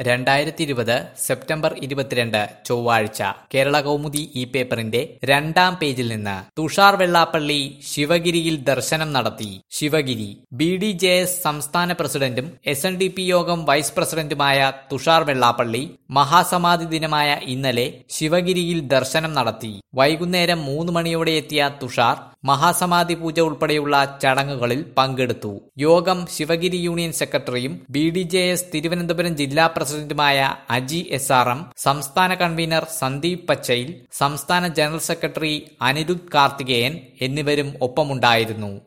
രണ്ടായിരത്തി ഇരുപത് സെപ്റ്റംബർ ഇരുപത്തിരണ്ട് ചൊവ്വാഴ്ച കേരള കൗമുദി ഈ പേപ്പറിന്റെ രണ്ടാം പേജിൽ നിന്ന് തുഷാർ വെള്ളാപ്പള്ളി ശിവഗിരിയിൽ ദർശനം നടത്തി Sivagiri B D J S സംസ്ഥാന പ്രസിഡന്റും എസ് എൻ ഡി പി യോഗം വൈസ് പ്രസിഡന്റുമായ തുഷാർ വെള്ളാപ്പള്ളി മഹാസമാധി ദിനമായ ഇന്നലെ ശിവഗിരിയിൽ ദർശനം നടത്തി വൈകുന്നേരം മൂന്ന് മണിയോടെ എത്തിയ തുഷാർ മഹാസമാധി പൂജ ഉൾപ്പെടെയുള്ള ചടങ്ങുകളിൽ പങ്കെടുത്തു യോഗം ശിവഗിരി യൂണിയൻ സെക്രട്ടറിയും B D J S Thiruvananthapuram ജില്ലാ പ്രസിഡന്റുമായ അജി എസ് ആർ എം സംസ്ഥാന കൺവീനർ സന്ദീപ് പച്ചയിൽ സംസ്ഥാന ജനറൽ സെക്രട്ടറി അനിരുദ്ധ് കാർത്തികേയൻ എന്നിവരും ഒപ്പമുണ്ടായിരുന്നു